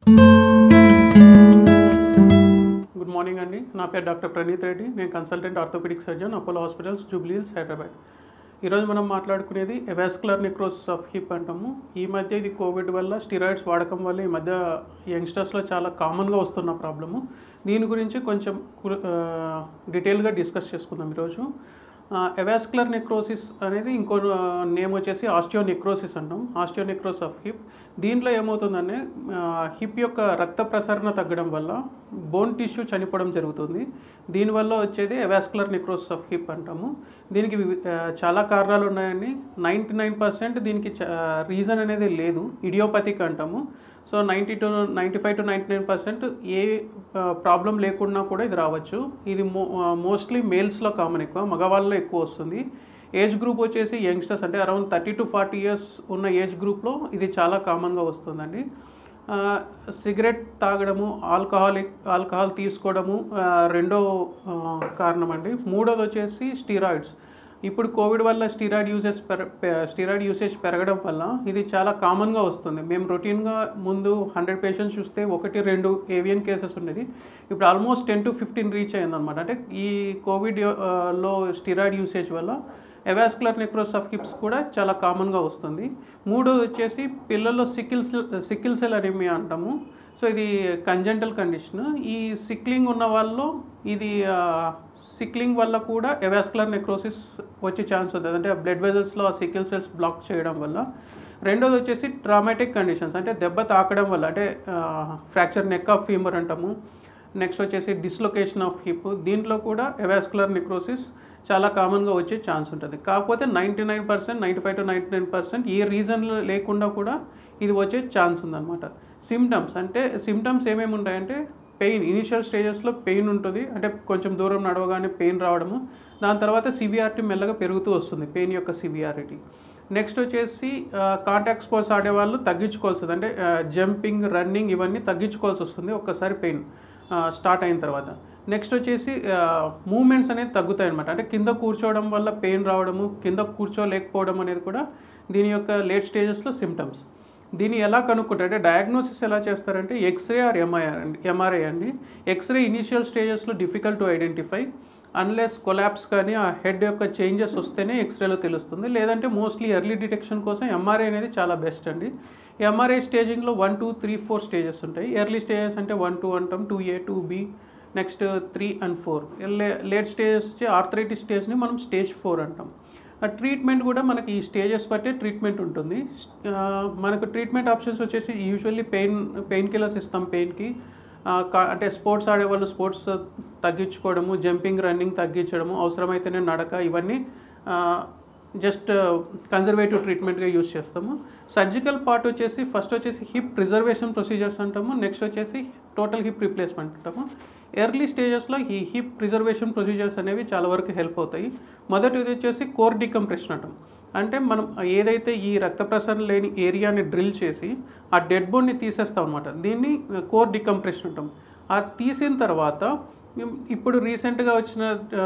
good morning అండి నా పేరు డాక్టర్ ప్రణీత్ రెడ్డి నేను consultant orthopaedic surgeon Apollo hospitals Jubilee Hills Hyderabad ఈరోజు మనం మాట్లాడుకునేది ఎవాస్కులర్ నెక్రోసిస్ ఆఫ్ హిప్ అంటాము ఈ మధ్య ఇది కోవిడ్ వల్ల స్టిరాయిడ్స్ వాడకం వల్ల ఈ మధ్య యంగ్స్టర్స్లో చాలా కామన్గా వస్తున్న ప్రాబ్లము దీని గురించి కొంచెం డీటెయిల్గా డిస్కస్ చేసుకుందాం ఈరోజు ఎవాస్కులర్ నెక్రోసిస్ అనేది ఇంకో నేమ్ వచ్చేసి ఆస్టియోనెక్రోసిస్ అంటాం ఆస్టియోనెక్రోస్ ఆఫ్ హిప్ దీంట్లో ఏమవుతుందంటే హిప్ యొక్క రక్త ప్రసరణ తగ్గడం వల్ల బోన్ టిష్యూ చనిపోవడం జరుగుతుంది దీనివల్ల వచ్చేది ఎవాస్కులర్ నెక్రోసిస్ ఆఫ్ హిప్ అంటాము దీనికి వివి- ఆ, చాలా కారణాలు ఉన్నాయండి నైంటీ నైన్ పర్సెంట్ దీనికి రీజన్ అనేది లేదు ఇడియోపతిక్ అంటాము so ninety to ninety five to ninety nine percent ఏ ప్రాబ్లం లేకున్నా కూడా ఇది రావచ్చు ఇది మో మోస్ట్లీ మేల్స్లో కామన్ ఎక్కువ మగవాళ్ళలో ఎక్కువ వస్తుంది ఏజ్ గ్రూప్ వచ్చేసి యంగ్స్టర్స్ అంటే around thirty to forty years ఉన్న ఏజ్ గ్రూప్లో ఇది చాలా కామన్గా వస్తుందండి ఆ, సిగరెట్ తాగడము ఆల్కహాలిక్ ఆల్కహాల్ తీసుకోవడము ఆ, రెండో ఆ, కారణం అండి మూడోది వచ్చేసి స్టీరాయిడ్స్ ఇప్పుడు కోవిడ్ వల్ల స్టీరాయిడ్ యూసేజ్ పెర స్టీరాయిడ్ యూసేజ్ పెరగడం వల్ల ఇది చాలా కామన్గా వస్తుంది మేము రొటీన్గా ముందు హండ్రెడ్ పేషెంట్స్ చూస్తే ఒకటి రెండు ఏవియన్ కేసెస్ ఉండేది ఇప్పుడు almost ten to fifteen reach అయిందనమాట అంటే ఈ కోవిడ్ ఆ, లో స్టీరాయిడ్ యూసేజ్ వల్ల ఎవాస్కులర్ నెక్రోస్ ఆఫ్ హిప్స్ కూడా చాలా కామన్గా వస్తుంది మూడోది వచ్చేసి పిల్లల్లో సికిల్ సికిల్ సెల్ అనేమియా అంటాము సో ఇది కంజెంటల్ కండిషన్ ఈ సిక్లింగ్ ఉన్న వాళ్ళలో ఇది సిక్లింగ్ వల్ల కూడా ఎవాస్కులర్ నెక్రోసిస్ వచ్చే ఛాన్స్ ఉంటుంది అంటే బ్లడ్ వెజల్స్లో ఆ సికిల్ సెల్స్ బ్లాక్ చేయడం వల్ల రెండోది వచ్చేసి ట్రామాటిక్ కండిషన్స్ అంటే దెబ్బ తాకడం వల్ల అంటే ఫ్రాక్చర్ నెక్ ఆఫ్ ఫీమర్ అంటాము నెక్స్ట్ వచ్చేసి డిస్లొకేషన్ ఆఫ్ హిప్ దీంట్లో కూడా ఎవాస్కులర్ నెక్రోసిస్ చాలా కామన్గా వచ్చే ఛాన్స్ ఉంటుంది కాకపోతే ninety nine percent ninety five to ninety nine percent ఏ రీజన్ లేకుండా కూడా ఇది వచ్చే ఛాన్స్ ఉందన్నమాట సిమ్టమ్స్ అంటే సిమ్టమ్స్ ఏమేమి ఉంటాయంటే పెయిన్ ఇనిషియల్ స్టేజెస్లో పెయిన్ ఉంటుంది అంటే కొంచెం దూరం నడవగానే పెయిన్ రావడము దాని తర్వాత సివియారిటీ మెల్లగా పెరుగుతూ వస్తుంది పెయిన్ యొక్క సివియారిటీ నెక్స్ట్ వచ్చేసి కాంటాక్ట్ స్పోర్ట్స్ ఆడేవాళ్ళు తగ్గించుకోవాల్సింది అంటే జంపింగ్ రన్నింగ్ ఇవన్నీ తగ్గించుకోవాల్సి వస్తుంది ఒక్కసారి పెయిన్ స్టార్ట్ అయిన తర్వాత నెక్స్ట్ వచ్చేసి మూమెంట్స్ అనేది తగ్గుతాయి అనమాట అంటే కింద కూర్చోవడం వల్ల పెయిన్ రావడము కింద కూర్చోలేకపోవడం అనేది కూడా దీని యొక్క లేట్ స్టేజెస్లో సిమ్టమ్స్ దీన్ని ఎలా కనుక్కుంటారు అంటే డయాగ్నోసిస్ ఎలా చేస్తారంటే ఎక్స్రే ఆర్ ఎంఐఆర్ అండి ఎంఆర్ఐ అండి ఎక్స్రే ఇనిషియల్ స్టేజెస్లో difficult to identify unless collapse కానీ ఆ హెడ్ యొక్క చేంజెస్ వస్తేనే ఎక్స్రేలో తెలుస్తుంది లేదంటే మోస్ట్లీ ఎర్లీ డిటెక్షన్ కోసం ఎంఆర్ఐ అనేది చాలా బెస్ట్ అండి ఎంఆర్ఐ స్టేజింగ్లో one two three four stages ఉంటాయి ఎర్లీ స్టేజెస్ అంటే వన్ టూ అంటాం two A two B next three and four late stages వచ్చి ఆర్థరైటిస్ స్టేజ్ని మనం స్టేజ్ ఫోర్ అంటాం ఆ ట్రీట్మెంట్ కూడా మనకి ఈ స్టేజెస్ బట్టే ట్రీట్మెంట్ ఉంటుంది ఆ, మనకు ట్రీట్మెంట్ ఆప్షన్స్ వచ్చేసి యూజువల్లీ పెయిన్ పెయిన్ కిల్లర్స్ ఇస్తాం పెయిన్కి అంటే స్పోర్ట్స్ ఆడేవాళ్ళు స్పోర్ట్స్ తగ్గించుకోవడము జంపింగ్ రన్నింగ్ తగ్గించడము అవసరమైతేనే నడక ఇవన్నీ జస్ట్ కన్జర్వేటివ్ ట్రీట్మెంట్గా యూస్ చేస్తాము సర్జికల్ పార్ట్ వచ్చేసి ఫస్ట్ వచ్చేసి హిప్ ప్రిజర్వేషన్ ప్రొసీజర్స్ అంటాము నెక్స్ట్ వచ్చేసి టోటల్ హిప్ రీప్లేస్మెంట్ అంటాము ఎర్లీ స్టేజెస్లో ఈ హిప్ ప్రిజర్వేషన్ ప్రొసీజర్స్ అనేవి చాలా వరకు హెల్ప్ అవుతాయి మొదటిది వచ్చేసి కోర్ డికంప్రెషన్ అంటాం అంటే మనం ఏదైతే ఈ రక్త ప్రసరణ లేని ఏరియాని డ్రిల్ చేసి ఆ డెడ్ బోన్ని తీసేస్తాం అనమాట దీన్ని కోర్ డికంప్రెషన్ అంటాం ఆ తీసిన తర్వాత ఇప్పుడు రీసెంట్గా వచ్చిన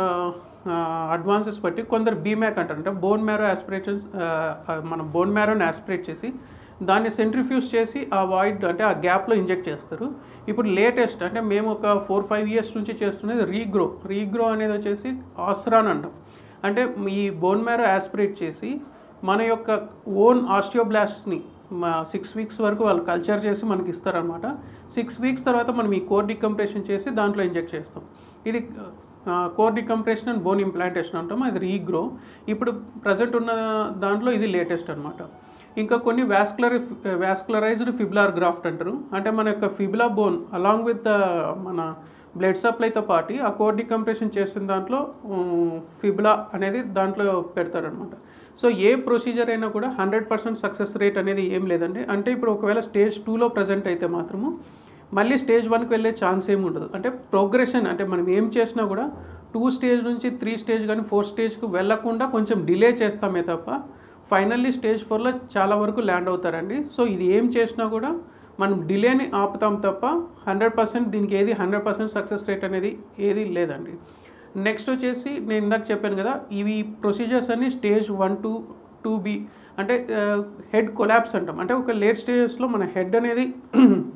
అడ్వాన్సెస్ బట్టి కొందరు బీమ్యాక్ అంటారు అంటే బోన్ మ్యారో ఆస్పిరేషన్స్ మన బోన్ మ్యారోని ఆస్పిరేట్ చేసి దాన్ని సెంట్రిఫ్యూజ్ చేసి ఆ వాయిడ్ అంటే ఆ గ్యాప్లో ఇంజెక్ట్ చేస్తారు ఇప్పుడు లేటెస్ట్ అంటే మేము ఒక ఫోర్ ఫైవ్ ఇయర్స్ నుంచి చేస్తున్నది రీగ్రో రీగ్రో అనేది వచ్చేసి ఆస్రాన్ అంటాం అంటే ఈ బోన్ మ్యారో ఆస్పిరేట్ చేసి మన యొక్క ఓన్ ఆస్టియోబ్లాస్ట్ని మా సిక్స్ వీక్స్ వరకు వాళ్ళు కల్చర్ చేసి మనకి ఇస్తారనమాట సిక్స్ వీక్స్ తర్వాత మనం ఈ కోర్ డికంప్రెషన్ చేసి దాంట్లో ఇంజెక్ట్ చేస్తాం ఇది core decompression and bone implantation అంటాం అది రీగ్రో ఇప్పుడు ప్రజెంట్ ఉన్న దాంట్లో ఇది లేటెస్ట్ అనమాట ఇంకా కొన్ని వ్యాస్కులర్ వ్యాస్కులరైజ్డ్ ఫిబ్లార్ గ్రాఫ్ట్ అంటారు అంటే మన యొక్క fibula bone along with the మన బ్లడ్ సప్లైతో పాటు ఆ కోర్ డికంప్రెషన్ చేసిన దాంట్లో ఫిబ్లా అనేది దాంట్లో పెడతారనమాట సో ఏ ప్రొసీజర్ అయినా కూడా హండ్రెడ్ పర్సెంట్ సక్సెస్ రేట్ అనేది ఏం లేదండి అంటే ఇప్పుడు ఒకవేళ స్టేజ్ టూలో ప్రజెంట్ అయితే మాత్రము మళ్ళీ స్టేజ్ వన్కి వెళ్ళే ఛాన్స్ ఏమి ఉండదు అంటే ప్రోగ్రెషన్ అంటే మనం ఏం చేసినా కూడా టూ స్టేజ్ నుంచి త్రీ స్టేజ్ కానీ ఫోర్ స్టేజ్కి వెళ్ళకుండా కొంచెం డిలే చేస్తామే తప్ప ఫైనల్లీ స్టేజ్ ఫోర్లో చాలా వరకు ల్యాండ్ అవుతారండి సో ఇది ఏం చేసినా కూడా మనం డిలేని ఆపుతాం తప్ప హండ్రెడ్ పర్సెంట్ దీనికి ఏది హండ్రెడ్ పర్సెంట్ సక్సెస్ రేట్ అనేది ఏది లేదండి నెక్స్ట్ వచ్చేసి నేను ఇందాక చెప్పాను కదా ఇవి ప్రొసీజర్స్ అన్ని stage one to two B అంటే హెడ్ కొలాప్స్ అంటాం అంటే ఒక లేట్ స్టేజెస్లో మన హెడ్ అనేది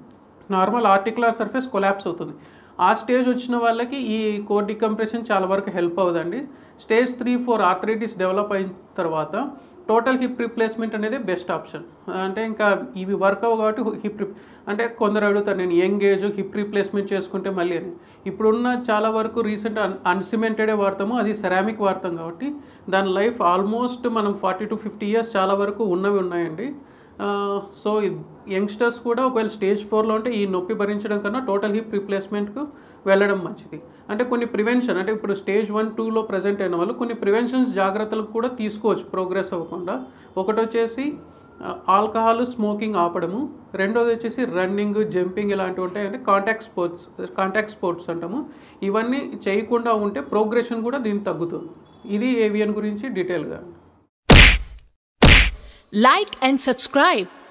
నార్మల్ ఆర్టికులర్ సర్ఫేస్ కొలాప్స్ అవుతుంది ఆ స్టేజ్ వచ్చిన వాళ్ళకి ఈ కోర్ డికంప్రెషన్ చాలా వరకు హెల్ప్ అవుదండి stage three four arthritis develop అయిన తర్వాత టోటల్ హిప్ రిప్లేస్మెంట్ అనేది బెస్ట్ ఆప్షన్ అంటే ఇంకా ఇవి వర్క్ అవ్వ కాబట్టి హిప్ రిప్ అంటే కొందరు అడుగుతారు నేను యంగ్ ఏజ్ హిప్ రీప్లేస్మెంట్ చేసుకుంటే మళ్ళీ అని ఇప్పుడున్న చాలా వరకు రీసెంట్ అన్ అన్సిమెంటెడే వాడతాము అది సెరామిక్ వాడతాం కాబట్టి దాని లైఫ్ ఆల్మోస్ట్ మనం ఫార్టీ టు ఫిఫ్టీ ఇయర్స్ చాలా వరకు ఉన్నవి ఉన్నాయండి సో యంగ్స్టర్స్ కూడా ఒకవేళ స్టేజ్ ఫోర్లో ఉంటే ఈ నొప్పి భరించడం కన్నా టోటల్ హిప్ రీప్లేస్మెంట్కు వెళ్ళడం మంచిది అంటే కొన్ని ప్రివెన్షన్ అంటే ఇప్పుడు స్టేజ్ వన్ టూలో ప్రజెంట్ అయిన వాళ్ళు కొన్ని ప్రివెన్షన్స్ జాగ్రత్తలు కూడా తీసుకోవచ్చు ప్రోగ్రెస్ అవ్వకుండా ఒకటి వచ్చేసి ఆల్కహాల్ స్మోకింగ్ ఆపడము రెండోది వచ్చేసి రన్నింగ్ జంపింగ్ ఇలాంటివి ఉంటాయి అంటే కాంటాక్ట్ స్పోర్ట్స్ కాంటాక్ట్ స్పోర్ట్స్ అంటాము ఇవన్నీ చేయకుండా ఉంటే ప్రోగ్రెషన్ కూడా దీనికి తగ్గుతుంది ఇది ఏవియన్ గురించి డీటెయిల్గా Like and subscribe